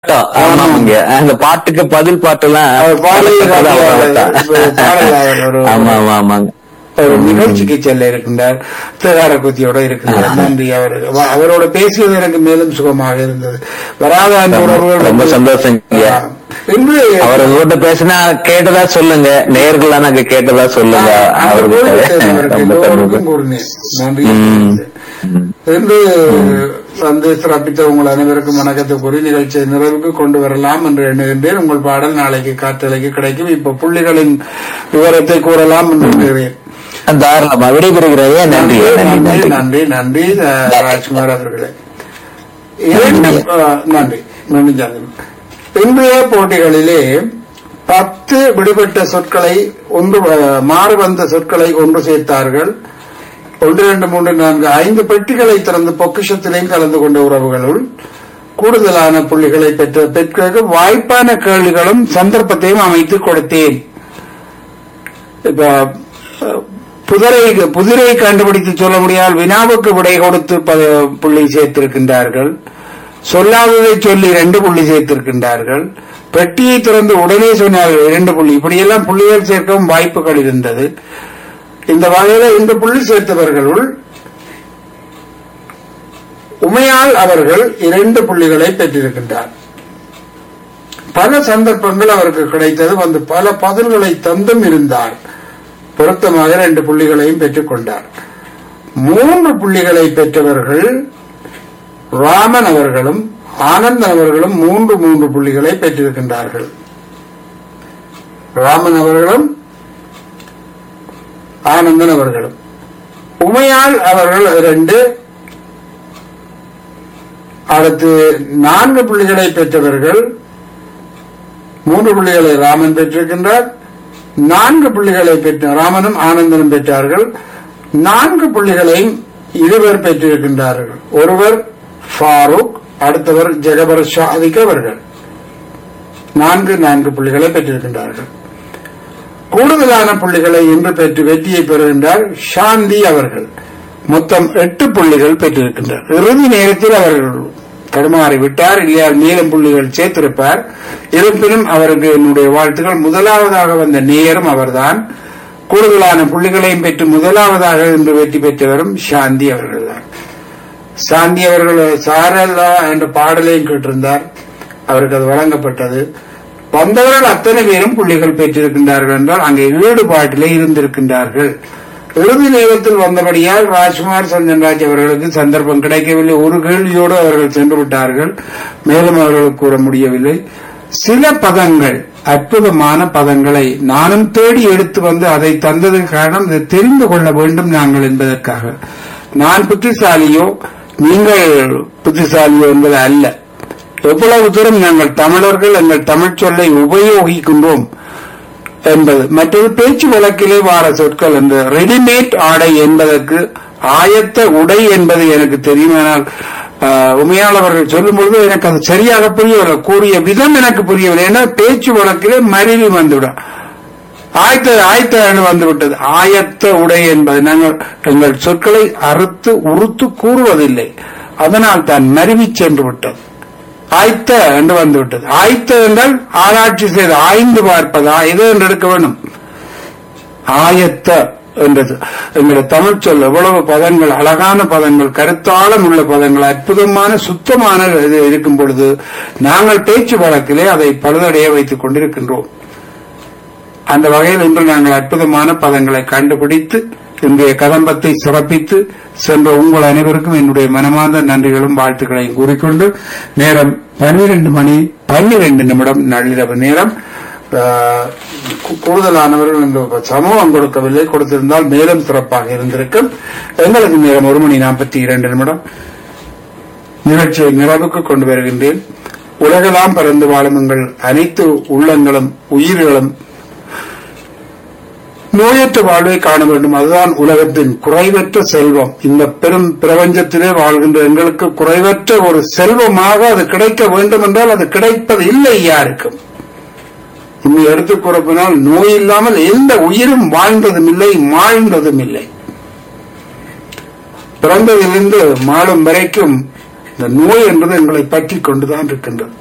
Bottom. ஆமாங்க அந்த பாட்டுக்கு பதில் பாட்டுலாம் அவர் பாடல் பாட்டம். பாடலாளர் ஒரு- ஆமா ஆமா ஆமாங்க ஒரு நிகழ்ச்சிக்கு செல்ல இருக்கின்றார் தேகார குத்தியோட இருக்கின்றார் நன்றி அவர் அவரோட பேசியது எனக்கு மேலும் சுகமாக இருந்தது வராத அந்த உறவுகள் ரொம்ப சந்தோஷங்க ஆ. இன்று அவர் உங்ககிட்ட பேசினா கேட்டதா சொல்லுங்க நேர்கள்லாம் நாங்க கேட்டதா சொல்லுங்க அந்த கோயில் அவர்கிட்ட அவருக்கு ரொம்ப எல்லோருக்கும் சந்தோஷம். கூறினேன் நன்றி ம். ம். இன்று வந்து சிறப்பித்த உங்கள் அனைவருக்கும் வணக்கத்தை கூறி நிகழ்ச்சியை நிறைவுக்கு கொண்டு வரலாம் என்று எண்ணுகின்றேன் உங்கள் பாடல் நாளைக்கு காற்றலைக்கு கிடைக்கும் இப்ப புள்ளிகளின் விவரத்தை கூறலாம் என்று எண்ணுகிறேன் தாராளமா விடைபெறுகிறேன் நன்றி நன்றி நன்றி நன்றி நன்றி நன்றி அஹ், ராஜ்குமார் அவர்களே இரண்டு அஹ், நன்றி நன்றி ஜானகி. இன்றைய போட்டிகளிலே பத்து விடுபட்ட சொற்களை ஒன்று அஹ், மாறு வந்த சொற்களை ஒன்று சேர்த்தார்கள் ஒன்று இரண்டு மூன்று நான்கு ஐந்து பெட்டிகளை திறந்து பொக்கிஷத்திலேயும் கலந்து கொண்ட உறவுகளுள் கூடுதலான புள்ளிகளை பெற்ற பெற்ற வாய்ப்பான கேள்விகளும் சந்தர்ப்பத்தையும் அமைத்து கொடுத்தேன் இப்ப அஹ், புதரை புதிரை கண்டுபிடித்து சொல்ல முடியால் வினாவுக்கு விடை கொடுத்து ப- புள்ளி சேர்த்திருக்கின்றார்கள் சொல்லாததை சொல்லி ரெண்டு புள்ளி சேர்த்திருக்கின்றார்கள் பெட்டியை திறந்து உடனே சொன்னார்கள் இரண்டு புள்ளி இப்படியெல்லாம் புள்ளிகள் சேர்க்கவும் வாய்ப்புகள் இருந்தது இந்த வகையில இந்த புள்ளி சேர்த்தவர்களுள் உமையால் அவர்கள் இரண்டு புள்ளிகளை பெற்றிருக்கின்றார் பல சந்தர்ப்பங்கள் அவருக்கு கிடைத்தது வந்து பல பதில்களை தந்தும் இருந்தார் பொருத்தமாக ரெண்டு புள்ளிகளையும் பெற்றுக் கொண்டார் மூன்று புள்ளிகளை பெற்றவர்கள் ராமன் அவர்களும் ஆனந்தன் அவர்களும் மூன்று மூன்று புள்ளிகளை பெற்றிருக்கின்றார்கள் ராமன் அவர்களும் ஆனந்தன் அவர்களும் உமையால் அவர்கள் இரண்டு அடுத்து நான்கு புள்ளிகளை பெற்றவர்கள் மூன்று புள்ளிகளை ராமன் பெற்றிருக்கின்றார் நான்கு புள்ளிகளை பெற்ற ராமனும் ஆனந்தனும் பெற்றார்கள் நான்கு புள்ளிகளையும் இருவர் பெற்றிருக்கின்றார்கள் ஒருவர் ஃபாரூக் அடுத்தவர் ஜெகபர் ஷாதிக் அவர்கள் நான்கு நான்கு புள்ளிகளை பெற்றிருக்கின்றார்கள் கூடுதலான புள்ளிகளை இன்று பெற்று வெற்றியை பெறுகின்றார் சாந்தி அவர்கள் மொத்தம் எட்டு புள்ளிகள் பெற்றிருக்கின்றார் இறுதி நேரத்தில் அவர்கள் தடுமாறி விட்டார் இல்லையால் மேலும் புள்ளிகள் சேர்த்திருப்பார் இருப்பினும் அவருக்கு என்னுடைய வாழ்த்துக்கள் முதலாவதாக வந்த நேரம் அவர்தான் கூடுதலான புள்ளிகளையும் பெற்று முதலாவதாக இன்று வெற்றி பெற்றவரும் சாந்தி அவர்கள்தான் சாந்தி அவர்கள் சாரல்லா என்ற பாடலையும் கேட்டிருந்தார் அவருக்கு அது வழங்கப்பட்டது வந்தவர்கள் அத்தனை பேரும் புள்ளிகள் பெற்றிருக்கின்றார்கள் என்றால் அங்கே ஈடுபாட்டிலே இருந்திருக்கின்றார்கள் இறுதி நேரத்தில் வந்தபடியால் ராஜ்குமார் சந்தன்ராஜ் அவர்களுக்கு சந்தர்ப்பம் கிடைக்கவில்லை ஒரு கேள்வியோடு அவர்கள் சென்று விட்டார்கள் மேலும் அவர்களுக்கு கூற முடியவில்லை சில பதங்கள் அற்புதமான பதங்களை நானும் தேடி எடுத்து வந்து அதை தந்ததுக்கு காரணம் இதை தெரிந்து கொள்ள வேண்டும் நாங்கள் என்பதற்காக நான் புத்திசாலியோ நீங்கள் புத்திசாலியோ என்பது அல்ல எவ்வளவு தூரம் நாங்கள் தமிழர்கள் எங்கள் தமிழ் சொல்லை உபயோகிக்கின்றோம் என்பது மற்றது பேச்சு வழக்கிலே வார சொற்கள் என்று ரெடிமேட் ஆடை என்பதற்கு ஆயத்த உடை என்பது எனக்கு தெரியுமானால் ஆஹ், உமையால் அவர்கள் சொல்லும் பொழுது எனக்கு அது சரியாக புரியவில்லை கூறிய விதம் எனக்கு புரியவில்லை ஏன்னா பேச்சு வழக்கிலே மருவி வந்துவிடும் ஆயத்த ஆயத்த வந்து விட்டது ஆயத்த உடை என்பது நாங்கள் எங்கள் சொற்களை அறுத்து உறுத்து கூறுவதில்லை அதனால் தான் மருவி சென்று விட்டது ஆய்த்த என்று வந்துவிட்டது ஆய்த்த என்றால் ஆராய்ச்சி செய்து ஆய்ந்து பார்ப்பதா இது என்று எடுக்க வேண்டும் ஆயத்த என்றது எங்களுடைய தமிழ் சொல் எவ்வளவு பதங்கள் அழகான பதங்கள் கருத்தாளம் உள்ள பதங்கள் அற்புதமான சுத்தமான இது இருக்கும் பொழுது நாங்கள் பேச்சு வழக்கிலே அதை பழுதடைய வைத்துக் கொண்டிருக்கின்றோம் அந்த வகையில் இன்று நாங்கள் அற்புதமான பதங்களை கண்டுபிடித்து இன்றைய கதம்பத்தை சிறப்பித்து சென்ற உங்கள் அனைவருக்கும் என்னுடைய மனமார்ந்த நன்றிகளும் வாழ்த்துக்களையும் கூறிக்கொண்டு நேரம் பன்னிரண்டு மணி பன்னிரண்டு நிமிடம் நள்ளிரவு நேரம் ஆஹ், கூ- கூடுதலானவர்கள் இந்த சமூகம் கொடுக்கவில்லை கொடுத்திருந்தால் மேலும் சிறப்பாக இருந்திருக்கும் எங்களுக்கு நேரம் ஒரு மணி நாற்பத்தி இரண்டு நிமிடம் நிகழ்ச்சியை நிறைவுக்கு கொண்டு வருகின்றேன் உலகெல்லாம் பறந்து வாழும் எங்கள் அனைத்து உள்ளங்களும் உயிர்களும் நோயற்ற வாழ்வை காண வேண்டும் அதுதான் உலகத்தின் குறைவற்ற செல்வம் இந்த பெரும் பிரபஞ்சத்திலே வாழ்கின்ற எங்களுக்கு குறைவற்ற ஒரு செல்வமாக அது கிடைக்க வேண்டும் என்றால் அது கிடைப்பது இல்லை யாருக்கும் உண்மை எடுத்துக் கூறப்போனால் நோய் இல்லாமல் எந்த உயிரும் வாழ்ந்ததும் இல்லை மாழ்ந்ததும் இல்லை பிறந்ததிலிருந்து மாளும் வரைக்கும் இந்த நோய் என்பது எங்களை பற்றி கொண்டுதான் இருக்கின்றது